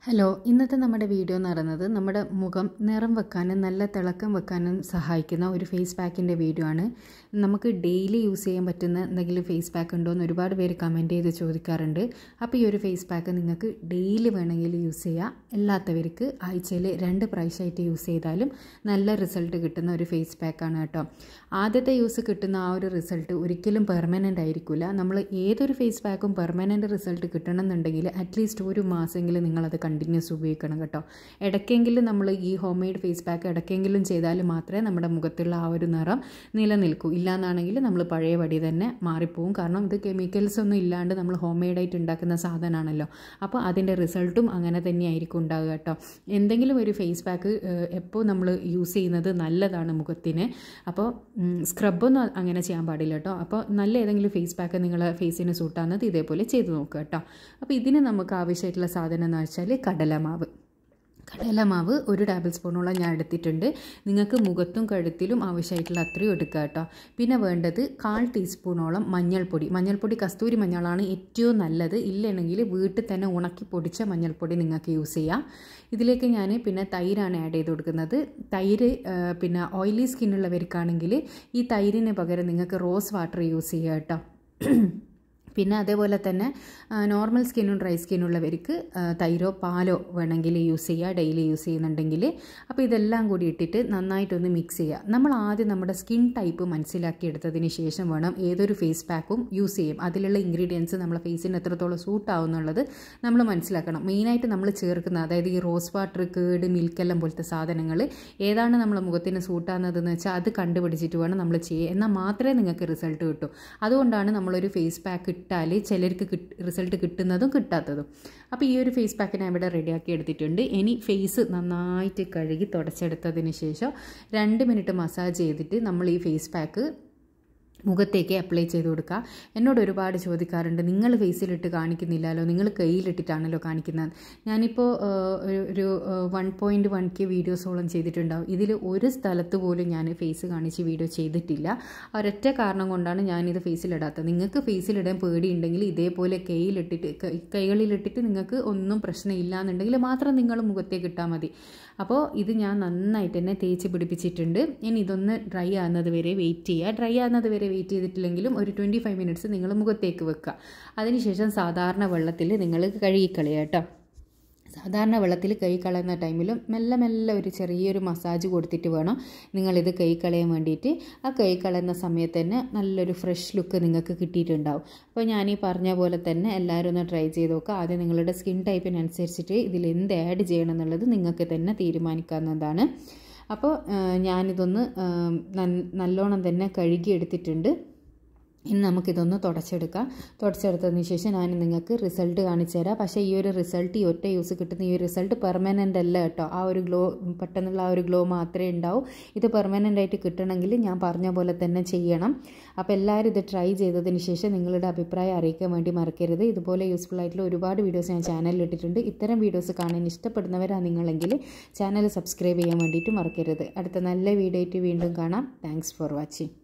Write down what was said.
hello ഇന്നത്തെ നമ്മുടെ video എന്ന് പറയുന്നത് നമ്മുടെ മുഖം നിറം വെക്കാനും നല്ല തിളക്കം വെക്കാനും സഹായിക്കുന്ന ഒരു ഫേസ് പാക്കിൻ്റെ വീഡിയോ ആണ് നമുക്ക് ഡെയിലി യൂസ് ചെയ്യാൻ പറ്റുന്ന എന്തെങ്കിലും ഫേസ് പാക്ക് ഉണ്ടോ എന്ന് ഒരുപാട് പേര് കമൻറ്റ് ചെയ്ത് ചോദിക്കാറുണ്ട് അപ്പോൾ ഈ ഒരു ഫേസ് പാക്ക് നിങ്ങൾക്ക് ഡെയിലി വേണമെങ്കിൽ യൂസ് ചെയ്യാം അല്ലാത്തവർക്ക് ആഴ്ചയിൽ രണ്ട് പ്രാവശ്യമായിട്ട് യൂസ് ചെയ്താലും നല്ല റിസൾട്ട് കിട്ടുന്ന ഒരു ഫേസ് പാക്കാണ് കേട്ടോ ആദ്യത്തെ യൂസ് കിട്ടുന്ന ആ ഒരു റിസൾട്ട് ഒരിക്കലും പെർമനൻ്റ് ആയിരിക്കില്ല നമ്മൾ ഏതൊരു ഫേസ് പാക്കും പെർമനൻ്റ് റിസൾട്ട് കിട്ടണമെന്നുണ്ടെങ്കിൽ അറ്റ്ലീസ്റ്റ് ഒരു മാസമെങ്കിലും നിങ്ങളത് കണ്ടിന്യൂസ് ഉപയോഗിക്കണം കേട്ടോ ഇടയ്ക്കെങ്കിലും നമ്മൾ ഈ ഹോം മെയ്ഡ് ഫേസ് പാക്ക് ഇടയ്ക്കെങ്കിലും ചെയ്താൽ മാത്രമേ നമ്മുടെ മുഖത്തുള്ള ആ ഒരു നിറം നിലനിൽക്കൂ ഇല്ലയെന്നാണെങ്കിൽ നമ്മൾ പഴയപടി തന്നെ മാറിപ്പോവും കാരണം ഇത് കെമിക്കൽസ് ഒന്നും ഇല്ലാണ്ട് നമ്മൾ ഹോം മെയ്ഡായിട്ട് ഉണ്ടാക്കുന്ന സാധനമാണല്ലോ അപ്പോൾ അതിൻ്റെ റിസൾട്ടും അങ്ങനെ തന്നെയായിരിക്കും ഉണ്ടാകുക കേട്ടോ എന്തെങ്കിലും ഒരു ഫേസ് പാക്ക് എപ്പോൾ നമ്മൾ യൂസ് ചെയ്യുന്നത് നല്ലതാണ് മുഖത്തിന് അപ്പോൾ സ്ക്രബൊന്നും അങ്ങനെ ചെയ്യാൻ പാടില്ല കേട്ടോ അപ്പോൾ നല്ല ഏതെങ്കിലും ഫേസ് പാക്ക് നിങ്ങളെ ഫേസിന് സൂട്ടാകുന്നത് ഇതേപോലെ ചെയ്ത് നോക്കുക കേട്ടോ അപ്പോൾ ഇതിന് നമുക്ക് ആവശ്യമായിട്ടുള്ള സാധനം എന്ന് വെച്ചാൽ കടലമാവ് കടലമാവ് ഒരു ടേബിൾ സ്പൂണോളം ഞാൻ എടുത്തിട്ടുണ്ട് നിങ്ങൾക്ക് മുഖത്തും കഴുത്തിലും ആവശ്യമായിട്ടുള്ള അത്രയും എടുക്കുക കേട്ടോ പിന്നെ വേണ്ടത് കാൽ ടീസ്പൂണോളം മഞ്ഞൾപ്പൊടി മഞ്ഞൾപ്പൊടി കസ്തൂരി മഞ്ഞളാണ് ഏറ്റവും നല്ലത് ഇല്ലെങ്കിൽ വീട്ടിൽ തന്നെ ഉണക്കി പൊടിച്ച മഞ്ഞൾപ്പൊടി നിങ്ങൾക്ക് യൂസ് ചെയ്യാം ഇതിലേക്ക് ഞാൻ പിന്നെ തൈരാണ് ആഡ് ചെയ്ത് കൊടുക്കുന്നത് തൈര് പിന്നെ ഓയിലി സ്കിന്നുള്ളവർക്കാണെങ്കിൽ ഈ തൈരിന് പകരം നിങ്ങൾക്ക് റോസ് വാട്ടർ യൂസ് ചെയ്യുക കേട്ടോ പിന്നെ അതേപോലെ തന്നെ നോർമൽ സ്കിന്നും ഡ്രൈ സ്കിന്നുള്ളവർക്ക് തൈരോ പാലോ വേണമെങ്കിൽ യൂസ് ചെയ്യുക ഡെയിലി യൂസ് ചെയ്യുന്നുണ്ടെങ്കിൽ അപ്പോൾ ഇതെല്ലാം കൂടി ഇട്ടിട്ട് നന്നായിട്ടൊന്ന് മിക്സ് ചെയ്യുക നമ്മൾ ആദ്യം നമ്മുടെ സ്കിൻ ടൈപ്പ് മനസ്സിലാക്കിയെടുത്തതിന് ശേഷം വേണം ഏതൊരു ഫേസ് പാക്കും യൂസ് ചെയ്യും അതിലുള്ള ഇൻഗ്രീഡിയൻസ് നമ്മളെ ഫേസിന് എത്രത്തോളം സൂട്ട് ആവുന്നുള്ളത് നമ്മൾ മനസ്സിലാക്കണം മെയിനായിട്ട് നമ്മൾ ചേർക്കുന്ന അതായത് ഈ റോസ് വാട്ടർ കേട് മിൽക്കെല്ലാം പോലത്തെ സാധനങ്ങൾ ഏതാണ് നമ്മളെ മുഖത്തിന് സൂട്ടാകുന്നതെന്ന് വെച്ചാൽ അത് കണ്ടുപിടിച്ചിട്ട് വേണം നമ്മൾ ചെയ്യുക എന്നാൽ മാത്രമേ നിങ്ങൾക്ക് റിസൾട്ട് കിട്ടൂ അതുകൊണ്ടാണ് നമ്മളൊരു ഫേസ് പാക്ക് ഇട്ടാൽ ചിലർക്ക് കിട്ട് റിസൾട്ട് കിട്ടുന്നതും കിട്ടാത്തതും അപ്പോൾ ഈ ഒരു ഫേസ് പാക്ക് ഞാൻ ഇവിടെ റെഡിയാക്കി എടുത്തിട്ടുണ്ട് ഇനി ഫേസ് നന്നായിട്ട് കഴുകി തുടച്ചെടുത്തതിന് ശേഷം രണ്ട് മിനിറ്റ് മസാജ് ചെയ്തിട്ട് നമ്മൾ ഈ ഫേസ് പാക്ക് മുഖത്തേക്ക് അപ്ലൈ ചെയ്ത് കൊടുക്കുക എന്നോട് ഒരുപാട് ചോദിക്കാറുണ്ട് നിങ്ങൾ ഫേസിലിട്ട് കാണിക്കുന്നില്ലല്ലോ നിങ്ങൾ കയ്യിലിട്ടിട്ടാണല്ലോ കാണിക്കുന്നത് ഞാനിപ്പോൾ ഒരു വൺ പോയിൻറ്റ് വൺ കെ വീഡിയോസോളം ചെയ്തിട്ടുണ്ടാവും ഇതിൽ ഒരു സ്ഥലത്ത് പോലും ഞാൻ ഫേസ് കാണിച്ച് വീഡിയോ ചെയ്തിട്ടില്ല ഒരൊറ്റ കാരണം കൊണ്ടാണ് ഞാനിത് ഫേസിലിടാത്തത് നിങ്ങൾക്ക് ഫേസിലിടാൻ പേടിയുണ്ടെങ്കിൽ ഇതേപോലെ കയ്യിലിട്ടിട്ട് കൈകളിലിട്ടിട്ട് നിങ്ങൾക്ക് ഒന്നും പ്രശ്നമില്ല എന്നുണ്ടെങ്കിൽ മാത്രം നിങ്ങൾ മുഖത്തേക്ക് ഇട്ടാൽ മതി അപ്പോൾ ഇത് ഞാൻ നന്നായിട്ട് തന്നെ തേച്ച് പിടിപ്പിച്ചിട്ടുണ്ട് ഇനി ഇതൊന്ന് ഡ്രൈ ആകുന്നത് വരെ വെയിറ്റ് ചെയ്യുക ഡ്രൈ ആകുന്നത് വരെ വെയിറ്റ് ചെയ്തിട്ടില്ലെങ്കിലും ഒരു ട്വൻറ്റി ഫൈവ് മിനിറ്റ്സ് നിങ്ങൾ മുഖത്തേക്ക് വെക്കുക അതിനുശേഷം സാധാരണ വെള്ളത്തിൽ നിങ്ങൾ കഴുകിക്കളയുക കേട്ടോ സാധാരണ വെള്ളത്തിൽ കൈ കളയുന്ന ടൈമിലും മെല്ലെ മെല്ലെ ഒരു ചെറിയൊരു മസാജ് കൊടുത്തിട്ട് വേണം നിങ്ങളിത് കൈ കളയാൻ വേണ്ടിയിട്ട് ആ കൈ കളയുന്ന സമയത്ത് തന്നെ നല്ലൊരു ഫ്രഷ് ലുക്ക് നിങ്ങൾക്ക് കിട്ടിയിട്ടുണ്ടാവും അപ്പോൾ ഞാൻ ഈ പറഞ്ഞ പോലെ തന്നെ എല്ലാവരും ഒന്ന് ട്രൈ ചെയ്ത് നോക്കുക ആദ്യം നിങ്ങളുടെ സ്കിൻ ടൈപ്പിനനുസരിച്ചിട്ട് ഇതിൽ എന്ത് ആഡ് ചെയ്യണം എന്നുള്ളത് നിങ്ങൾക്ക് തന്നെ തീരുമാനിക്കാവുന്നതാണ് അപ്പോൾ ഞാനിതൊന്ന് നല്ലോണം തന്നെ കഴുകി എടുത്തിട്ടുണ്ട് ഇനി നമുക്കിതൊന്ന് തുടച്ചെടുക്കാം തുടച്ചെടുത്തതിന് ശേഷം ഞാൻ നിങ്ങൾക്ക് റിസൾട്ട് കാണിച്ചു തരാം പക്ഷേ ഈ ഒരു റിസൾട്ട് ഈ ഒറ്റ യൂസ് കിട്ടുന്ന ഈ ഒരു റിസൾട്ട് പെർമനൻ്റ് അല്ല കേട്ടോ ആ ഒരു ഗ്ലോ പെട്ടെന്നുള്ള ആ ഒരു ഗ്ലോ മാത്രമേ ഉണ്ടാവൂ ഇത് പെർമനൻ്റ് ആയിട്ട് കിട്ടണമെങ്കിൽ ഞാൻ പറഞ്ഞ പോലെ തന്നെ ചെയ്യണം അപ്പോൾ എല്ലാവരും ഇത് ട്രൈ ചെയ്തതിന് ശേഷം നിങ്ങളുടെ അഭിപ്രായം അറിയിക്കാൻ വേണ്ടി മറക്കരുത് ഇതുപോലെ യൂസ്ഫുൾ ആയിട്ടുള്ള ഒരുപാട് വീഡിയോസ് ഞാൻ ചാനലിൽ ഇട്ടിട്ടുണ്ട് ഇത്തരം വീഡിയോസ് കാണാൻ ഇഷ്ടപ്പെടുന്നവരാണ് നിങ്ങളെങ്കിൽ ചാനൽ സബ്സ്ക്രൈബ് ചെയ്യാൻ വേണ്ടിയിട്ട് മറക്കരുത് അടുത്ത നല്ല വീഡിയോ ആയിട്ട് വീണ്ടും കാണാം താങ്ക്സ് ഫോർ വാച്ചിങ്